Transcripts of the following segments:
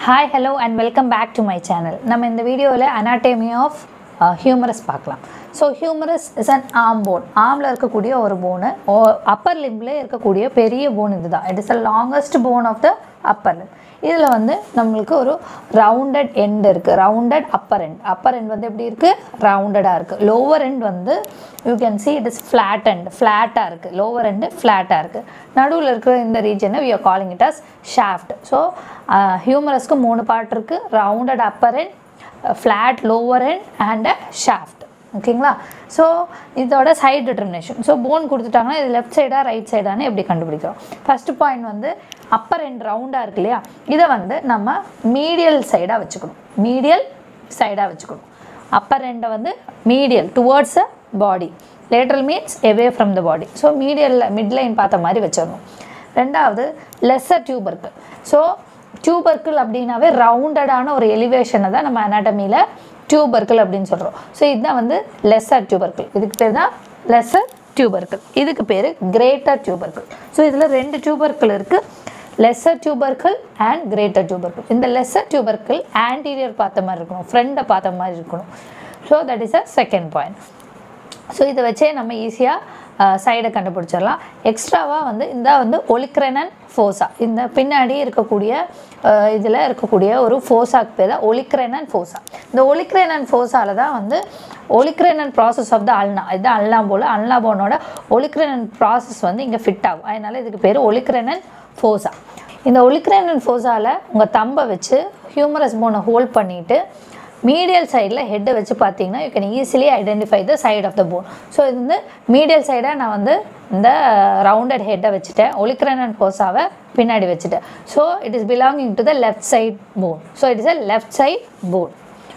Hi hello and welcome back to my channel நம்ம இந்த வீடியோவில் அனாட்டமி ஆஃப் ஹியூமரஸ் பார்க்கலாம் so humerus is an arm bone ஆமில் இருக்கக்கூடிய ஒரு போனு அப்பர் லிம்பில் இருக்கக்கூடிய பெரிய போன் இதுதான் it is the longest bone of the upper limb இதில் வந்து நம்மளுக்கு ஒரு ரவுண்டட் எண்ட் இருக்குது rounded upper end upper end வந்து எப்படி இருக்குது ரவுண்டடாக இருக்குது லோவர் எண்ட் வந்து you can see it is flat end ஃப்ளாட்டாக இருக்குது லோவர் எண்டு ஃப்ளாட்டாக இருக்குது நடுவில் இருக்கிற இந்த ரீஜனை we are calling it as shaft so ஹியூமரஸ்க்கு மூணு பார்ட் இருக்குது rounded upper end flat lower end and shaft ஓகேங்களா ஸோ இதோட சைடு டிட்டர்மினேஷன் ஸோ போன் கொடுத்துட்டாங்கன்னா இது லெஃப்ட் சைடாக ரைட் சைடானு எப்படி கண்டுபிடிக்கிறோம் ஃபஸ்ட்டு பாயிண்ட் வந்து அப்பர் எண்ட் ரவுண்டாக இருக்கு இல்லையா இதை வந்து நம்ம மீடியல் சைடாக வச்சுக்கணும் மீடியல் சைடாக வச்சுக்கணும் அப்பர் எண்டை வந்து medial towards a body lateral means away from the body so மீடியலில் மிட்லைன் பார்த்த மாதிரி வச்சிடணும் ரெண்டாவது லெஸ்ஸர் டியூபர்க்கு ஸோ டியூபர்க்கிள் அப்படின்னாவே ரவுண்டடான ஒரு எலிவேஷனை தான் நம்ம அனாட்டமியில் டியூபர்க்கிள் அப்படின்னு சொல்கிறோம் ஸோ இதுதான் வந்து லெஸ்ஸர் டியூபர்க்கிள் இதுக்கு பேர் தான் லெஸ்ஸர் டியூபர்க்கிள் இதுக்கு பேர் கிரேட்டர் டியூபர்க்கிள் ஸோ இதில் ரெண்டு டியூபர்க்கிள் இருக்குது lesser tubercle and greater tubercle இந்த லெஸ்ஸர் டியூபர்க்கிள் ஆன்டீரியர் பார்த்த மாதிரி இருக்கணும் ஃப்ரண்ட்டை பார்த்த மாதிரி இருக்கணும் so that is a second point so இதை வச்சே நம்ம ஈஸியாக சைடை கண்டுபிடிச்சிடலாம் எக்ஸ்ட்ராவாக வந்து இந்த வந்து ஒலிக்ரெனன் ஃபோசா இந்த பின்னாடி இருக்கக்கூடிய இதில் இருக்கக்கூடிய ஒரு ஃபோசாக்கு பேர் தான் ஒலிக்ரெனன் ஃபோசா இந்த ஒலிக்ரெனன் ஃபோசால தான் வந்து ஒலிக்ரெனன் ப்ராசஸ் ஆஃப் த அல்னா இது அல்னா போல் அல்னா போனோட ஒலிக்ரெனன் ப்ராசஸ் வந்து இங்கே ஃபிட் ஆகும் அதனால இதுக்கு பேர் ஒலிக்ரெனன் ஃபோசா இந்த ஒலிக்ரெனன் ஃபோசாவில் உங்கள் தம்பை வச்சு ஹியூமரஸ் போனை ஹோல்ட் பண்ணிவிட்டு மீடியல் சைடில் ஹெட்டை வச்சு பார்த்தீங்கன்னா you can easily identify the side of the bone so இது வந்து மீடியல் சைடாக நான் வந்து இந்த ரவுண்டட் ஹெட்டை வச்சுட்டேன் ஒலிக்ரனன் ஃபோஸாவை பின்னாடி வச்சுட்டேன் so it is belonging to the left side bone so it is a left side bone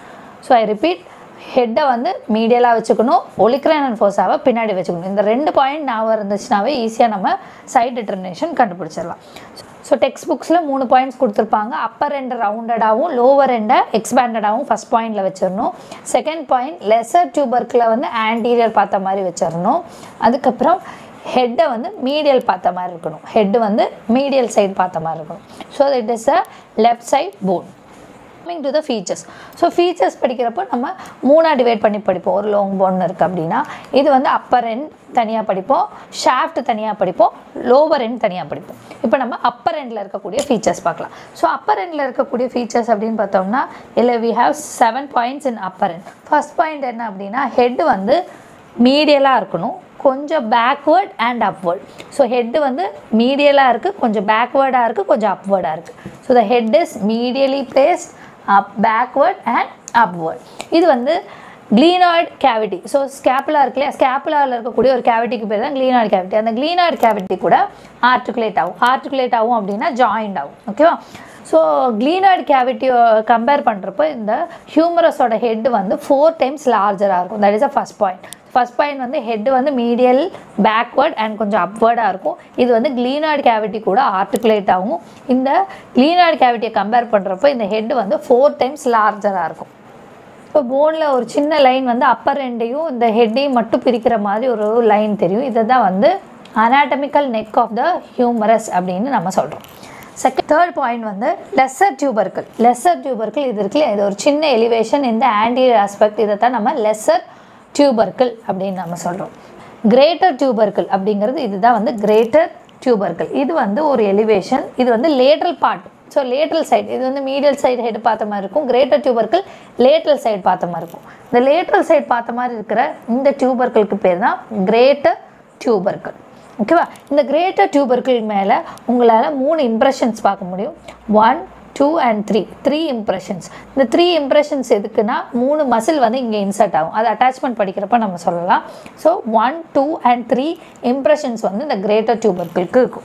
so I repeat ஹெட்டை வந்து மீடியலாக வச்சுக்கணும் ஒலிக்ரனன் ஃபோஸாவை பின்னாடி வச்சுக்கணும் இந்த ரெண்டு பாயிண்ட் ஞாபகம் இருந்துச்சுனாவே ஈஸியாக நம்ம சைட் டிட்டர்மினேஷன் கண்டுபிடிச்சிடலாம் ஸோ டெக்ஸ்ட் புக்ஸில் மூணு பாயிண்ட்ஸ் கொடுத்துருப்பாங்க அப்பர் எண்ட் ரவுண்டடாகவும் லோவர் எண்டை எக்ஸ்பேண்டடாகவும் ஃபஸ்ட் பாயிண்டில் வச்சிடணும் செகண்ட் பாயிண்ட் லெசர் டியூபர்க்கில் வந்து ஆன்டீரியர் பார்த்த மாதிரி வச்சிடணும் அதுக்கப்புறம் ஹெட்டை வந்து மீடியல் பார்த்த மாதிரி இருக்கணும் ஹெட்டு வந்து மீடியல் சைடு பார்த்த மாதிரி இருக்கணும் so it is a left side bone coming to the features so features படிக்கிறப்போ நம்ம மூணாக டிவைட் பண்ணி படிப்போம் ஒரு லாங் போன் இருக்குது அப்படின்னா இது வந்து அப்பர் எண்ட் தனியாக படிப்போம் ஷாஃப்ட் தனியாக படிப்போம் லோவர் எண்ட் தனியாக படிப்போம் இப்போ நம்ம அப்பர் எண்டில் இருக்கக்கூடிய ஃபீச்சர்ஸ் பார்க்கலாம் ஸோ அப்பர் எண்டில் இருக்கக்கூடிய ஃபீச்சர்ஸ் அப்படின்னு பார்த்தோம்னா இல்லை we have seven points in upper end first point என்ன அப்படின்னா ஹெட் வந்து மீடியலாக இருக்கணும் கொஞ்சம் backward and upward so head வந்து மீடியலாக இருக்குது கொஞ்சம் பேக்வேர்டாக இருக்குது கொஞ்சம் அப்வேர்டாக இருக்குது so the head is medially placed up backward and upward இது வந்து க்ளீனாய்டு கேவிட்டி ஸோ ஸ்கேப்புலா இருக்கு இல்லையா ஸ்கேப்புலாவில் இருக்கக்கூடிய ஒரு கேவிட்டிக்கு பேர் தான் க்ளீனாய்டு கேவிட்டி அந்த க்ளீனாய்டு கேவிட்டி கூட ஆர்டிகுலேட் ஆகும் ஆர்டிகுலேட் ஆகும் அப்படின்னா ஜாயிண்ட் ஆகும் ஓகேவா ஸோ க்ளீனாய்டு கேவிட்டியை கம்பேர் பண்ணுறப்போ இந்த ஹியூமரஸோட ஹெட் வந்து ஃபோர் டைம்ஸ் லார்ஜராக இருக்கும் that is a first point first point வந்து ஹெட் வந்து மீடியல் பேக்வேர்ட் அண்ட் கொஞ்சம் அப்வேர்டாக இருக்கும் இது வந்து க்ளீனாய்டு கேவிட்டி கூட ஆர்டிகுலேட் ஆகும் இந்த க்ளீனாய்டு கேவிட்டியை கம்பேர் பண்ணுறப்போ இந்த ஹெட் வந்து ஃபோர் டைம்ஸ் லார்ஜராக இருக்கும் இப்போ போனில் ஒரு சின்ன லைன் வந்து அப்பர் ரெண்டையும் இந்த ஹெட்டையும் மட்டும் பிரிக்கிற மாதிரி ஒரு லைன் தெரியும் இதை தான் வந்து anatomical neck of the humerus அப்படின்னு நம்ம சொல்கிறோம் செகண்ட் தேர்ட் பாயிண்ட் வந்து லெஸ்ஸர் டியூபர்க்கிள் லெஸ்ஸர் டியூபர்க்கிள் இது இருக்குல்ல இது ஒரு சின்ன எலிவேஷன் இந்த ஆன்டீரியர் ஆஸ்பெக்ட் இதை தான் நம்ம லெஸ்ஸர் டியூபர்க்கிள் அப்படின்னு நம்ம சொல்கிறோம் கிரேட்டர் டியூபர்க்கிள் அப்படிங்கிறது இதுதான் வந்து கிரேட்டர் டியூபர்க்கிள் இது வந்து ஒரு எலிவேஷன் இது வந்து lateral part so lateral side இது வந்து மீடியல் சைடு ஹெட் பார்த்த மாதிரி இருக்கும் கிரேட்டர் டியூபர்க்கிள் லேட்ரல் சைடு பார்த்த மாதிரி இருக்கும் இந்த லேட்ரல் சைடு பார்த்த மாதிரி இருக்கிற இந்த டியூபர்க்கிளுக்கு பேர் தான் கிரேட்டர் டியூபர்க்கிள் ஓகேவா இந்த கிரேட்டர் டியூபர்க்கிள் மேலே உங்களால் மூணு இம்ப்ரெஷன்ஸ் பார்க்க முடியும் one two and three three impressions இந்த த்ரீ இம்ப்ரெஷன்ஸ் எதுக்குன்னா மூணு மசில் வந்து இங்கே இன்சர்ட் ஆகும் அது அட்டாச்மெண்ட் படிக்கிறப்ப நம்ம சொல்லலாம் so one two and three impressions வந்து இந்த கிரேட்டர் டியூபர்க்கிளுக்கு இருக்கும்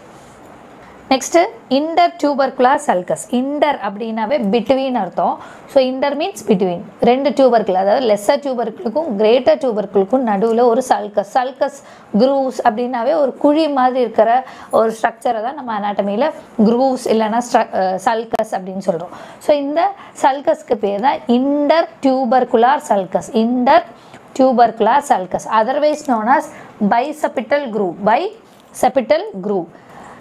next inter tubercular sulcus inter அப்படின்னாவே பிட்வீன் அர்த்தம் ஸோ இன்டர் மீன்ஸ் பிட்வீன் ரெண்டு டியூபர்க்கிள் அதாவது லெஸ்ஸர் டியூபர்க்கிளுக்கும் கிரேட்டர் டியூபர்க்கிளுக்கும் நடுவில் ஒரு சல்கஸ் சல்கஸ் குரூவ்ஸ் அப்படின்னாவே ஒரு குழி மாதிரி இருக்கிற ஒரு ஸ்ட்ரக்சரை தான் நம்ம அனாட்டமியில் குரூவ்ஸ் இல்லைன்னா சல்கஸ் அப்படின்னு சொல்கிறோம் ஸோ இந்த சல்கஸ்க்கு பேர் தான் inter tubercular sulcus inter tubercular sulcus otherwise known as bicipital groove bicipital groove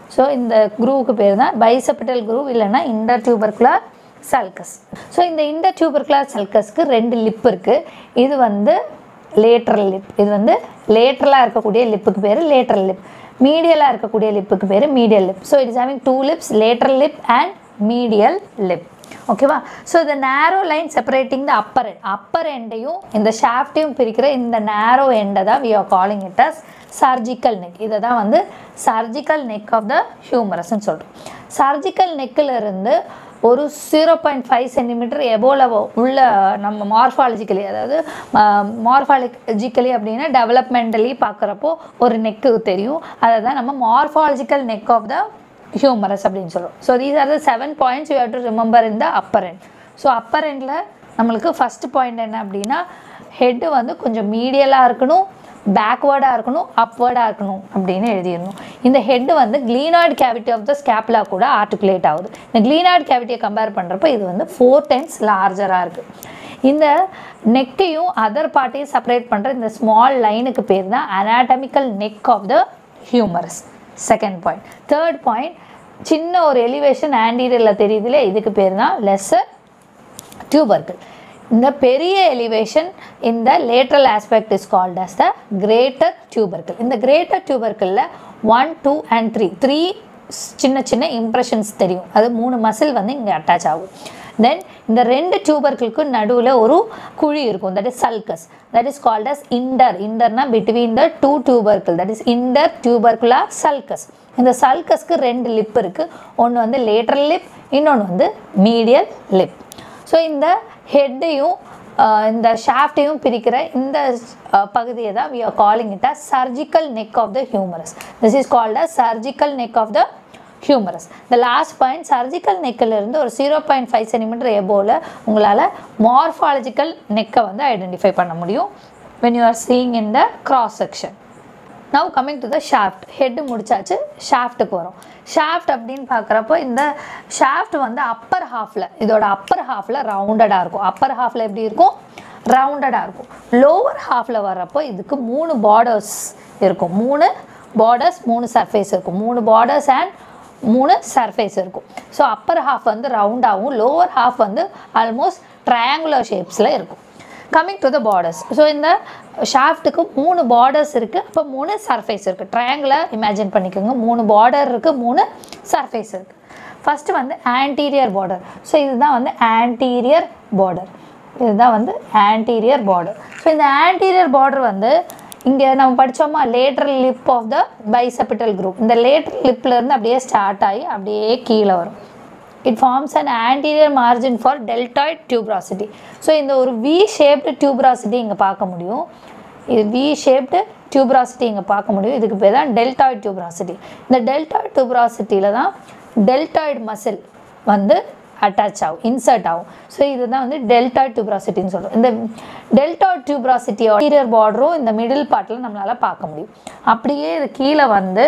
so இந்த குரூவுக்கு பேர் தான் பைசெப்டல் குரூவ் இல்லைன்னா இன்டர் டியூபர்குலர் சல்கஸ் ஸோ இந்த இன்டர் டியூபர்குலர் சல்கஸ்க்கு ரெண்டு லிப் இருக்குது இது வந்து லேட்ரல் லிப் இது வந்து லேட்ரலாக இருக்கக்கூடிய லிப்புக்கு பேர் லேட்ரல் லிப் மீடியலாக இருக்கக்கூடிய லிப்புக்கு பேர் medial lip so it is having two lips lateral lip and medial lip ஓகேவா ஸோ இந்த narrow line separating the upper end upper end இந்த ஷாஃப்டையும் பிரிக்கிற இந்த நேரோ எண்டை தான் we are calling it as surgical neck இதை தான் வந்து சர்ஜிக்கல் நெக் ஆஃப் த ஹியூமரஸ்ன்னு சொல்கிறோம் சர்ஜிக்கல் நெக்கில் இருந்து ஒரு ஜீரோ பாயிண்ட் ஃபைவ் சென்டிமீட்டர் எபோல உள்ள நம்ம மார்ஃபாலஜிக்கலி அதாவது மார்ஃபாலஜிக்கலி அப்படின்னா டெவலப்மெண்டலி பார்க்குறப்போ ஒரு நெக்கு தெரியும் அதை தான் நம்ம morphological neck of the humerus அப்படின்னு சொல்கிறோம் so these are the seven points you have to remember in the upper end so upper எண்டில் நம்மளுக்கு ஃபஸ்ட் பாயிண்ட் என்ன அப்படின்னா ஹெட்டு வந்து கொஞ்சம் மீடியலாக இருக்கணும் பேக்வேர்டாக இருக்கணும் அப்வேர்டாக இருக்கணும் அப்படின்னு எழுதிடணும் இந்த ஹெட் வந்து glenoid cavity of the scapula கூட ஆர்டிகுலேட் ஆகுது இந்த க்ளீனாய்டு கேவிட்டியை கம்பேர் பண்ணுறப்ப இது வந்து ஃபோர் டைம்ஸ் லார்ஜராக இருக்குது இந்த நெக்கையும் அதர் பார்ட்டையும் செப்பரேட் பண்ணுற இந்த ஸ்மால் லைனுக்கு பேர் தான் anatomical neck of the humerus second point third point சின்ன ஒரு எலிவேஷன் ஆன்டீரியரில் தெரியுதுல இதுக்கு பேர் தான் லெஸ்ஸர் டியூபர்கள் இந்த பெரிய எலிவேஷன் இந்த lateral aspect is called as the greater tubercles இந்த கிரேட்டர் டியூபர்களில் one two and three three சின்ன சின்ன இம்ப்ரெஷன்ஸ் தெரியும் அது மூணு மசில் வந்து இங்கே அட்டாச் ஆகும் தென் இந்த ரெண்டு டியூபர்களுக்கு நடுவில் ஒரு குழி இருக்கும் that is sulcus that is called as inter இண்டர்னா பிட்வீன் த டூ டியூபர்கள் that is intertubercular sulcus இந்த சல்கஸ்க்கு ரெண்டு லிப் இருக்குது ஒன்று வந்து லேட்ரல் லிப் இன்னொன்று வந்து மீடியல் லிப் ஸோ இந்த ஹெட்டையும் இந்த ஷாஃப்டையும் பிரிக்கிற இந்த பகுதியை தான் we are calling it as surgical neck of the humerus this is called as surgical neck of the humerus the last point surgical நெக்கிலிருந்து ஒரு ஜீரோ பாயிண்ட் ஃபைவ் சென்டிமீட்டர் எபோவில் உங்களால் மார்ஃபாலஜிக்கல் நெக்கை வந்து ஐடென்டிஃபை பண்ண முடியும் when you are seeing in the cross section now coming to the shaft head முடிச்சாச்சு ஷாஃப்ட்டுக்கு வரும் ஷாஃப்ட் அப்படின்னு பார்க்குறப்போ இந்த ஷாஃப்ட் வந்து அப்பர் ஹாஃபில் இதோட அப்பர் ஹாஃபில் ரவுண்டடாக இருக்கும் அப்பர் ஹாஃபில் எப்படி இருக்கும் ரவுண்டடாக இருக்கும் லோவர் ஹாஃபில் வர்றப்போ இதுக்கு மூணு பார்டர்ஸ் இருக்கும் மூணு பார்டர்ஸ் மூணு சர்ஃபேஸ் இருக்கும் மூணு பார்டர்ஸ் அண்ட் மூணு சர்ஃபேஸ் இருக்கும் ஸோ அப்பர் ஹாஃப் வந்து ரவுண்டாகவும் லோவர் ஹாஃப் வந்து ஆல்மோஸ்ட் ட்ரையாங்குலர் ஷேப்ஸில் இருக்கும் coming to the borders so இந்த ஷாஃப்ட்டுக்கு மூணு பார்டர்ஸ் இருக்குது அப்போ மூணு சர்ஃபேஸ் இருக்குது ட்ரையாங்கிளை இமேஜின் பண்ணிக்கோங்க மூணு பார்டர் இருக்குது மூணு சர்ஃபேஸ் இருக்குது ஃபஸ்ட்டு வந்து ஆன்டீரியர் பார்டர் ஸோ இதுதான் வந்து ஆன்டீரியர் பார்டர் இதுதான் வந்து ஆன்டீரியர் பார்டர் ஸோ இந்த ஆன்டீரியர் பார்டர் வந்து இங்கே நம்ம படித்தோமா lateral lip of the bicipital groove இந்த லேட்ரல் லிப்லேருந்து அப்படியே ஸ்டார்ட் ஆகி அப்படியே கீழே வரும் it forms an anterior margin for deltoid tuberosity so இந்த ஒரு வி ஷேப்டு டியூப்ராசிட்டி இங்கே பார்க்க முடியும் இது வி ஷேப்டு டியூப்ராசிட்டி இங்கே பார்க்க முடியும் இதுக்கு பேர் தான் டெல்டாய்ட் டியூப்ராசிட்டி இந்த டெல்டாய்ட் டியூப்ராசிட்டியில் தான் டெல்டாய்டு மசில் வந்து அட்டாச் ஆகும் இன்சர்ட் ஆகும் ஸோ இதுதான் வந்து டெல்டாய்ட் டியூப்ராசிட்டின்னு சொல்கிறோம் இந்த டெல்டாய்ட் டியூப்ராசிட்டியோட இன்டீரியர் பார்டரும் இந்த மிடில் பார்ட்டில் நம்மளால் பார்க்க முடியும் அப்படியே இது கீழே வந்து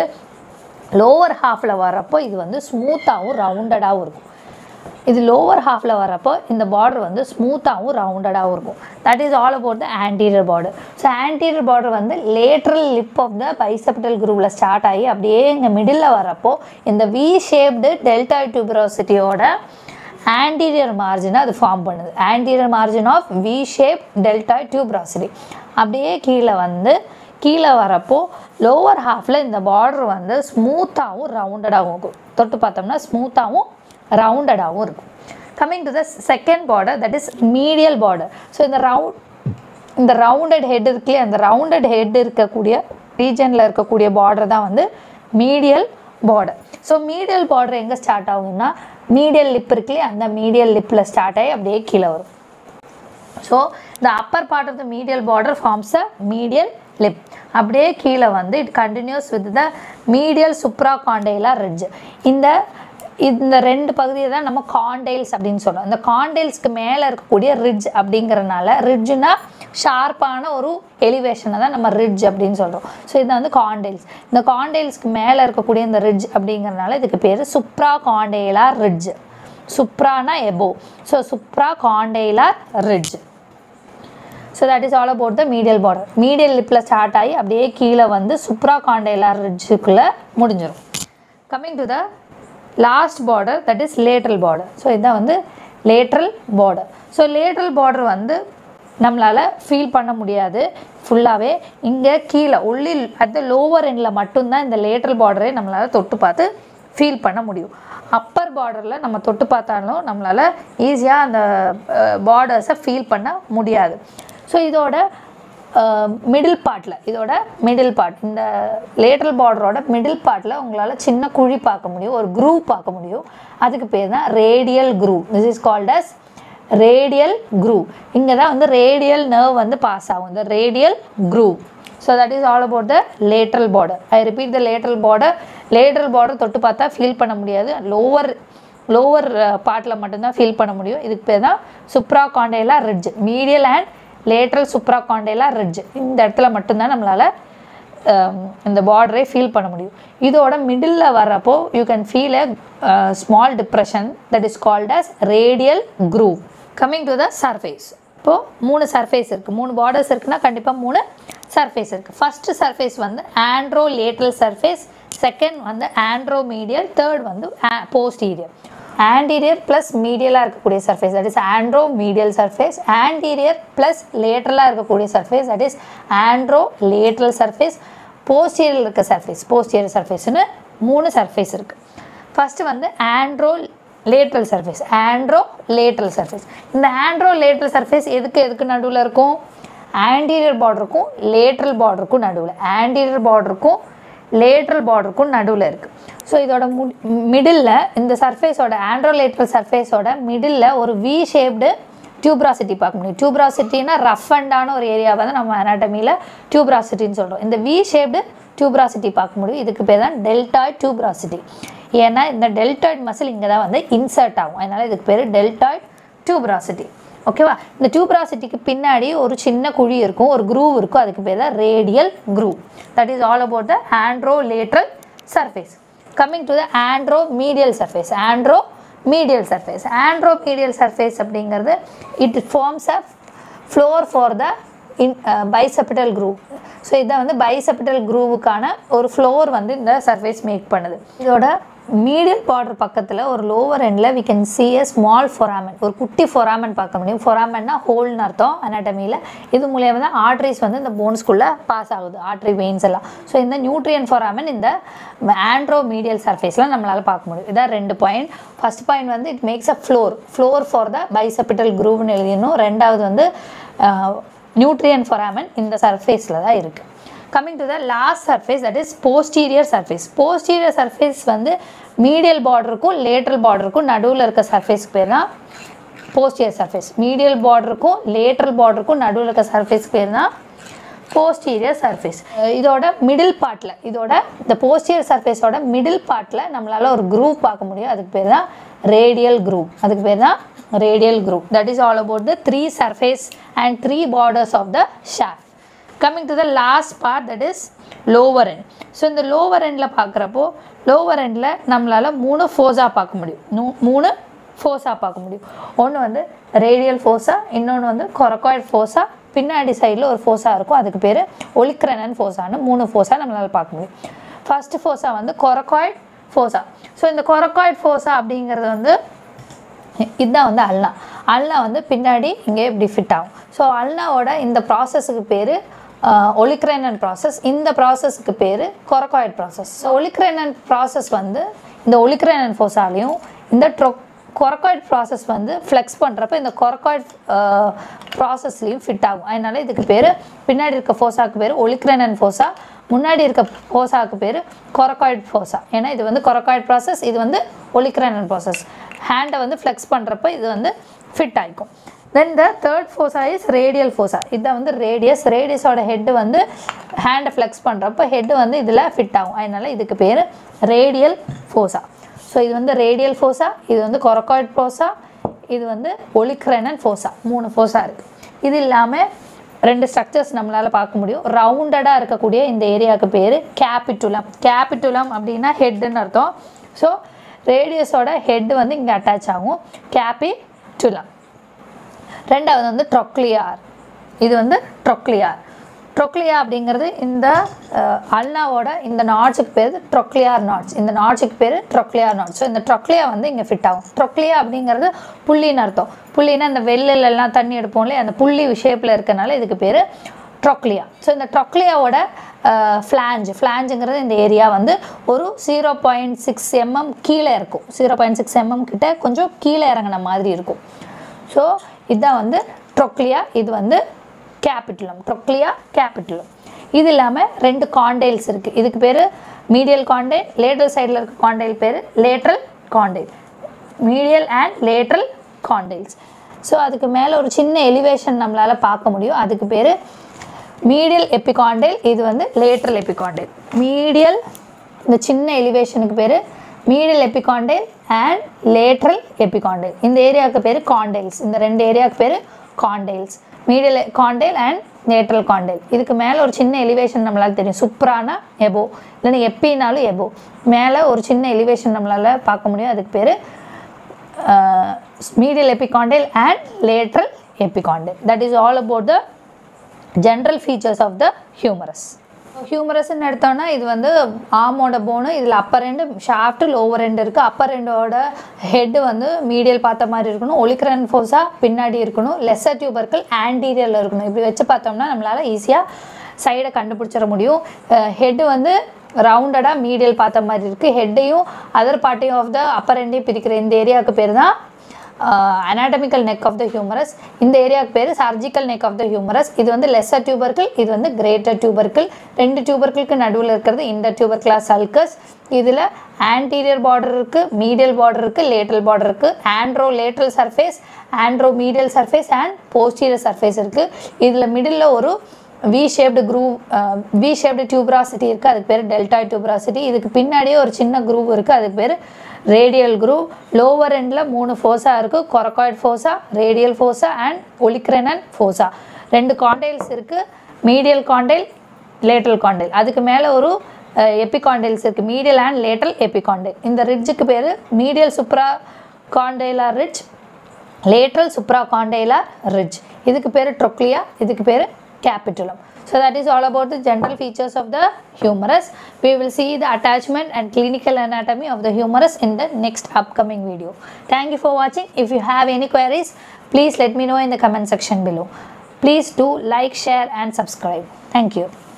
லோவர் ஹாஃபில் வர்றப்போ இது வந்து ஸ்மூத்தாகவும் ரவுண்டடாகவும் இருக்கும் இது லோவர் ஹாஃபில் வரப்போ இந்த பார்டர் வந்து ஸ்மூத்தாகவும் ரவுண்டடாகவும் இருக்கும் that is all about the anterior border so anterior border வந்து lateral lip of the bicipital குரூப்பில் ஸ்டார்ட் ஆகி அப்படியே இங்கே மிடில் வரப்போ இந்த வி ஷேப்டு டெல்டா டியூபரோசிட்டியோட ஆன்டீரியர் மார்ஜினை அது ஃபார்ம் பண்ணுது anterior margin of V shape delta tuberosity அப்படியே கீழே வந்து கீழே வரப்போ லோவர் ஹாஃபில் இந்த பார்டர் வந்து ஸ்மூத்தாகவும் ரவுண்டடாகவும் இருக்கும் தொட்டு பார்த்தோம்னா ஸ்மூத்தாகவும் ரவுண்டடாகவும் இருக்கும் coming to the second border that is medial border so இந்த ரவுண்ட் இந்த ரவுண்டட் ஹெட் இருக்குல்லையே அந்த ரவுண்டட் ஹெட் இருக்கக்கூடிய ரீஜனில் இருக்கக்கூடிய பார்டர் தான் வந்து medial border so medial border எங்கே ஸ்டார்ட் ஆகும்னா மீடியல் லிப் இருக்குல்லையே அந்த மீடியல் லிப்பில் ஸ்டார்ட் ஆகி அப்படியே கீழே வரும் so the upper part of the medial border forms a medial lip அப்படியே கீழே வந்து it continues with the medial supracondylar ridge இந்த இந்த ரெண்டு பகுதியை தான் நம்ம காண்டைல்ஸ் அப்படின்னு சொல்கிறோம் இந்த காண்டைல்ஸ்க்கு மேலே இருக்கக்கூடிய ரிட்ஜ் அப்படிங்கிறனால ரிட்ஜுனா ஷார்ப்பான ஒரு எலிவேஷனை தான் நம்ம ரிட்ஜ் அப்படின்னு சொல்கிறோம் ஸோ இது வந்து காண்டைல்ஸ் இந்த காண்டைல்ஸ்க்கு மேலே இருக்கக்கூடிய இந்த ரிட்ஜ் அப்படிங்கிறனால இதுக்கு பேர் சுப்ரா காண்டேலா ரிட்ஜ் சுப்ரானா above so supracondylar ridge so that is all about the medial border medial லிப்பில் ஸ்டார்ட் ஆகி அப்படியே கீழே வந்து சுப்ரா காண்டேலா ரிட்ஜுக்குள்ளே முடிஞ்சிடும் coming to the last border that is lateral border so இதுதான் வந்து lateral border so lateral border வந்து நம்மளால் ஃபீல் பண்ண முடியாது ஃபுல்லாகவே இங்கே கீழே உள்ளில் அட் த லோவர் எண்டில் மட்டும்தான் இந்த லேட்ரல் பார்டரை நம்மளால் தொட்டு பார்த்து ஃபீல் பண்ண முடியும் அப்பர் பார்டரில் நம்ம தொட்டு பார்த்தாலும் நம்மளால் ஈஸியாக அந்த பார்டர்ஸை ஃபீல் பண்ண முடியாது ஸோ இதோட மிடில் பார்ட்டில் இதோட மிடில் பார்ட் இந்த லேட்ரல் பார்டரோட மிடில் பார்ட்டில் உங்களால் சின்ன குழி பார்க்க முடியும் ஒரு குரூவ் பார்க்க முடியும் அதுக்கு பேர் தான் radial groove this is called as radial groove இங்கே தான் வந்து ரேடியல் நர்வ் வந்து பாஸ் ஆகும் இந்த radial groove so that is all about the lateral border I repeat the lateral border lateral border தொட்டு பார்த்தா ஃபீல் பண்ண முடியாது லோவர் லோவர் பார்ட்டில் மட்டும்தான் ஃபீல் பண்ண முடியும் இதுக்கு பேர் தான் supracondylar ridge medial and lateral supracondylar ridge இந்த இடத்துல மட்டும்தான் நம்மளால் இந்த பார்டரை ஃபீல் பண்ண முடியும் இதோட மிடில் வர்றப்போ you can feel a small depression that is called as radial groove coming to the surface இப்போது மூணு சர்ஃபேஸ் இருக்குது மூணு பார்டர்ஸ் இருக்குன்னா கண்டிப்பாக மூணு சர்ஃபேஸ் இருக்குது ஃபஸ்ட்டு சர்ஃபேஸ் வந்து ஆண்ட்ரோ லேட்ரல் சர்ஃபேஸ் செகண்ட் வந்து ஆண்ட்ரோ மீடியல் தேர்ட் வந்து போஸ்டீரியர் ஆன்டீரியர் ப்ளஸ் மீடியலாக இருக்கக்கூடிய surface that is anteromedial surface anterior plus லேட்ரலாக இருக்கக்கூடிய surface that is anterolateral surface posterior இருக்க சர்ஃபேஸ் போஸ்டீரியர் சர்ஃபேஸ்னு மூணு சர்ஃபேஸ் இருக்குது ஃபஸ்ட்டு வந்து anterolateral surface anterolateral surface இந்த ஆண்ட்ரோ லேட்ரல் சர்ஃபேஸ் எதுக்கு எதுக்கு நடுவில் இருக்கும் ஆன்டீரியர் பார்டருக்கும் லேட்ரல் பார்டருக்கும் நடுவில் ஆன்டீரியர் பார்டருக்கும் லேட்ரல் பார்டருக்கும் நடுவில் இருக்குது ஸோ இதோட மு மிடில் இந்த சர்ஃபேஸோட ஆண்ட்ரோலேட்ரல் சர்ஃபேஸோட மிடில் ஒரு வி ஷேப்டு டியூப்ராசிட்டி பார்க்க முடியும் டியூப்ராசிட்டினா ரஃப் அண்டான ஒரு ஏரியாவை தான் நம்ம அனாட்டமியில் டியூப்ராசிட்டின்னு சொல்கிறோம் இந்த வி ஷேப்டு டியூப்ராசிட்டி பார்க்க முடியும் இதுக்கு பேர் தான் டெல்டாய்ட் டியூப்ராசிட்டி ஏன்னா இந்த டெல்டாய்ட் மசில் இங்கே தான் வந்து இன்சர்ட் ஆகும் அதனால் இதுக்கு பேர் டெல்டாய்ட் டியூப்ராசிட்டி ஓகேவா இந்த டியூப்ராசிட்டிக்கு பின்னாடி ஒரு சின்ன குழி இருக்கும் ஒரு குரூவ் இருக்கும் அதுக்கு பேர் தான் radial groove that is all about the anterolateral surface coming to the anteromedial surface anteromedial surface anteromedial surface அப்படிங்கிறது it forms a floor for the in bicipital groove so இதான் வந்து பைசெபிட்டல் குரூவுக்கான ஒரு floor வந்து இந்த surface make பண்ணுது இதோட medial border பக்கத்தில் ஒரு லோவர் எண்டில் we can see a small foramen ஒரு குட்டி ஃபொராமன் பார்க்க முடியும் ஃபொராமன்னா ஹோல்னு அர்த்தம் அனாட்டமியில் இது மூலியமாக தான் ஆர்ட்ரிஸ் வந்து இந்த போன்ஸ்குள்ளே பாஸ் ஆகுது ஆர்ட்ரி வெயின்ஸ் எல்லாம் ஸோ இந்த நியூட்ரியன் ஃபொராமன் இந்த ஆண்ட்ரோ மீடியல் சர்ஃபேஸில் நம்மளால் பார்க்க முடியும் இதான் ரெண்டு பாயிண்ட் ஃபஸ்ட் பாயிண்ட் வந்து it makes a floor floor for the bicipital குரூவ்னு எழுதிடணும் ரெண்டாவது வந்து நியூட்ரியன் ஃபொராமன் இந்த சர்ஃபேஸில் தான் இருக்குது coming to the last surface that is posterior surface posterior surface வந்து மீடியல் பார்டருக்கும் லேட்ரல் பார்டருக்கும் நடுவில் இருக்க சர்ஃபேஸ்க்கு பேர் தான் போஸ்டியர் சர்ஃபேஸ் மீடியல் பார்டருக்கும் லேட்ரல் பார்டருக்கும் நடுவில் இருக்க சர்ஃபேஸ்க்கு பேர் தான் போஸ்டீரியர் சர்ஃபேஸ் இதோட மிடில் பார்ட்டில் இதோட இந்த போஸ்டீரியர் சர்ஃபேஸோட மிடில் பார்ட்டில் நம்மளால் ஒரு குரூப் பார்க்க முடியும் அதுக்கு பேர் தான் ரேடியல் குரூப் அதுக்கு பேர் தான் radial groove that is all about the three surface and three borders of the shaft coming to the last part that is lower end so இந்த லோவர் எண்டில் பார்க்குறப்போ லோவர் எண்டில் நம்மளால் மூணு ஃபோஸாக பார்க்க முடியும் நூ- மூணு ஃபோஸாக பார்க்க முடியும் ஒன்று வந்து ரேடியல் ஃபோஸா இன்னொன்று வந்து கொரக்காய்ட் ஃபோஸா பின்னாடி சைடில் ஒரு ஃபோஸா இருக்கும் அதுக்கு பேர் ஒலிக்ரனன் ஃபோஸான்னு மூணு ஃபோஸா நம்மளால் பார்க்க முடியும் ஃபர்ஸ்ட் ஃபோஸா வந்து கொரக்காய்ட் ஃபோஸா ஸோ இந்த கொரக்காய்ட் ஃபோஸா அப்படிங்கிறது வந்து இதுதான் வந்து அல்னா அல்னா வந்து பின்னாடி இங்கே இப்படி ஃபிட் ஆகும் ஸோ அல்னாவோட இந்த ப்ராசஸுக்கு பேர் ஒலிக்ரைனன் ப்ராசஸ் இந்த ப்ராசஸ்க்கு பேர் coronoid process so olecranon process வந்து இந்த ஒலிக்ரைனன் ஃபோஸாலையும் இந்த ட்ரொ கொரக்காய்ட் ப்ராசஸ் வந்து ஃப்ளெக்ஸ் பண்ணுறப்ப இந்த கொரக்காய்ட் ப்ராசஸ்லேயும் ஃபிட் ஆகும் அதனால இதுக்கு பேர் பின்னாடி இருக்க ஃபோஸாக்கு பேர் ஒலிக்ரைனன் ஃபோஸா முன்னாடி இருக்க ஃபோஸாக்கு பேர் கொரக்காய்ட் ஃபோஸா ஏன்னா இது வந்து கொரக்காய்ட் ப்ராசஸ் இது வந்து ஒலிக்ரைனன் ப்ராசஸ் ஹேண்டை வந்து ஃப்ளெக்ஸ் பண்ணுறப்ப இது வந்து ஃபிட் ஆகிக்கும் then the third fossa is radial fossa இதான் வந்து ரேடியஸ் ரேடியஸோட ஹெட்டு வந்து ஹேண்டை ஃப்ளெக்ஸ் பண்ணுறப்ப ஹெட்டு வந்து இதில் ஃபிட் ஆகும் அதனால இதுக்கு பேர் ரேடியல் ஃபோஸா ஸோ இது வந்து ரேடியல் ஃபோஸா இது வந்து கொரக்காய்ட் ஃபோஸா இது வந்து ஒலிக்ரைனன் ஃபோஸா மூணு ஃபோஸா இருக்குது இது இல்லாமல் ரெண்டு ஸ்ட்ரக்சர்ஸ் நம்மளால் பார்க்க முடியும் ரவுண்டடாக இருக்கக்கூடிய இந்த ஏரியாவுக்கு பேர் கேபிட்டுலம் கேபிட்டுலம் அப்படின்னா ஹெட்டுன்னு அர்த்தம் ஸோ ரேடியஸோட ஹெட் வந்து இங்கே அட்டாச் ஆகும் கேபிட்டுலம் ரெண்டாவது வந்து ட்ரொக்லியார் இது வந்து ட்ரொக்லியார் ட்ரொக்லியா அப்படிங்கிறது இந்த அல்னாவோட இந்த நாட்ஸுக்கு பேர் ட்ரொக்லியார் நாட்ஸ் இந்த நாட்ஸுக்கு பேர் ட்ரொக்லியார் நாட்ஸ் ஸோ இந்த ட்ரொக்லியா வந்து இங்கே ஃபிட் ஆகும் ட்ரொக்லியா அப்படிங்கிறது புள்ளின்னு அர்த்தம் புள்ளினா இந்த வெள்ளில எல்லாம் தண்ணி எடுப்போம் இல்லையா அந்த புள்ளி ஷேப்பில் இருக்கனால இதுக்கு பேர் ட்ரொக்லியா ஸோ இந்த ட்ரொக்லியாவோட ஃப்ளாஞ்ச் ஃப்ளாஞ்சுங்கிறது இந்த ஏரியா வந்து ஒரு ஜீரோ பாயிண்ட் சிக்ஸ் எம்எம் கீழே இருக்கும் ஜீரோ பாயிண்ட் சிக்ஸ் எம்எம் கிட்ட கொஞ்சம் கீழே இறங்கின மாதிரி இருக்கும் ஸோ இதுதான் வந்து ட்ரொக்லியா இது வந்து கேபிட்டலம் ட்ரொக்லியா கேபிட்டலம் இது இல்லாமல் ரெண்டு காண்டைல்ஸ் இருக்குது இதுக்கு பேர் மீடியல் காண்டைல் லேட்ரல் சைடில் இருக்க காண்டைல் பேர் lateral condyle medial and lateral condyles so அதுக்கு மேலே ஒரு சின்ன எலிவேஷன் நம்மளால் பார்க்க முடியும் அதுக்கு பேர் மீடியல் எபிகாண்டைல் இது வந்து லேட்ரல் எபிகாண்டைல் மீடியல் இந்த சின்ன எலிவேஷனுக்கு பேர் medial epicondyle and lateral epicondyle இந்த ஏரியாவுக்கு பேர் காண்டைல்ஸ் இந்த ரெண்டு ஏரியாவுக்கு பேர் condyles medial condyle and lateral condyle இதுக்கு மேலே ஒரு சின்ன எலிவேஷன் நம்மளால் தெரியும் சுப்ரானா எபோ இல்லைன்னா எப்பினாலும் எபோ மேலே ஒரு சின்ன எலிவேஷன் நம்மளால் பார்க்க முடியும் அதுக்கு பேர் medial epicondyle and lateral epicondyle. That is all about the general features of the humerus. ஹியூமரஸ்ன்னு எடுத்தோம்னா இது வந்து ஆமோட போனு இதில் அப்பர் ரெண்டு ஷாஃப்ட் லோவர் ரெண்டு இருக்குது அப்பர் ரெண்டோட ஹெட் வந்து மீடியல் பார்த்த மாதிரி இருக்கணும் ஒலிக்ரன் ஃபோர்ஸாக பின்னாடி இருக்கணும் லெஸ்ஸர் டியூபர்கள் ஆன்டீரியரில் இருக்கணும் இப்படி வச்சு பார்த்தோம்னா நம்மளால் ஈஸியாக சைடை கண்டுபிடிச்சிட முடியும் ஹெட்டு வந்து ரவுண்டடாக மீடியல் பார்த்த மாதிரி இருக்குது ஹெட்டையும் அதர் பார்ட்டையும் ஆஃப் த அப்பர் எண்டையும் பிரிக்கிற இந்த ஏரியாவுக்கு பேர் தான் anatomical neck of the humerus இந்த ஏரியாவுக்கு பேர் surgical neck of the humerus இது வந்து லெஸ்ஸர் டியூபர்கள் இது வந்து கிரேட்டர் டியூபர்கள் ரெண்டு டியூபர்களுக்கு நடுவில் இருக்கிறது இந்த டியூபர்குலா சல்கஸ் இதில் ஆன்டீரியர் பார்டர் இருக்குது மீடியல் பார்டர் இருக்குது லேட்டல் பார்டர் இருக்குது anterolateral surface anteromedial surface and posterior surface இருக்குது இதில் மிடில் ஒரு V shaped groove V shaped tuberosity இருக்குது அதுக்கு பேர் டெல்டா டியூப்ராசிட்டி இதுக்கு பின்னாடியே ஒரு சின்ன குரூவ் இருக்குது அதுக்கு பேர் ரேடியல் குரூவ் லோவர் எண்டில் மூணு ஃபோஸா இருக்குது coronoid fossa radial fossa and olecranon fossa ரெண்டு காண்டைல்ஸ் இருக்குது மீடியல் காண்டைல் லேட்டல் காண்டைல் அதுக்கு மேலே ஒரு எபிகாண்டைல்ஸ் இருக்குது மீடியல் அண்ட் லேட்டல் எபிகாண்டைல் இந்த ரிட்ஜுக்கு பேர் medial supracondylar ridge lateral supracondylar ridge இதுக்கு பேர் ட்ரொக்லியா இதுக்கு பேர் capitulum. So that is all about the general features of the humerus. We will see the attachment and clinical anatomy of the humerus in the next upcoming video. Thank you for watching. If you have any queries, please let me know in the comment section below. Please do like, share and subscribe. Thank you.